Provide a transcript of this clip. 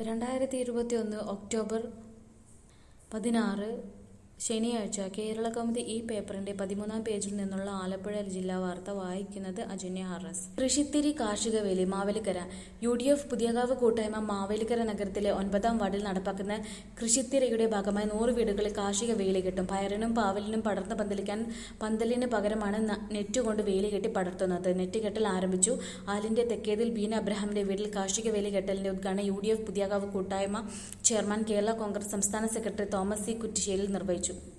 രണ്ടായിരത്തി ഇരുപത്തിയൊന്ന് ഒക്ടോബർ പതിനാറ് ശനിയാഴ്ച കേരള കൗമുദി ഈ പേപ്പറിന്റെ പതിമൂന്നാം പേജിൽ നിന്നുള്ള ആലപ്പുഴ ജില്ലാ വാർത്ത വായിക്കുന്നത് അജന്യ ഹറസ് കൃഷിത്തിരി കാർഷിക വേലി Mavelikara U D F Puthiyakavu കൂട്ടായ്മ മാവേലിക്കര നഗരത്തിലെ ഒൻപതാം വാർഡിൽ നടപ്പാക്കുന്ന കൃഷിത്തിരയുടെ ഭാഗമായി നൂറ് വീടുകളിൽ കാർഷിക വേലി കെട്ടും പയറിനും പാവലിനും പടർന്ന് പന്തലിക്കാൻ പന്തലിന് പകരമാണ് ന- നെറ്റ് കൊണ്ട് വേലി കെട്ടി പടർത്തുന്നത് നെറ്റ് കെട്ടൽ ആരംഭിച്ചു ആലിന്റെ തെക്കേതിൽ ബീന അബ്രഹാമിന്റെ വീട്ടിൽ കാർഷിക വേലി കെട്ടലിന്റെ ഉദ്ഘാടനം യു ഡി എഫ് പുതിയകാവ് കൂട്ടായ്മ ചെയർമാൻ കേരള കോൺഗ്രസ് സംസ്ഥാന സെക്രട്ടറി തോമസ് സി കുറ്റിശ്ശേരിൽ നിർവഹിച്ചു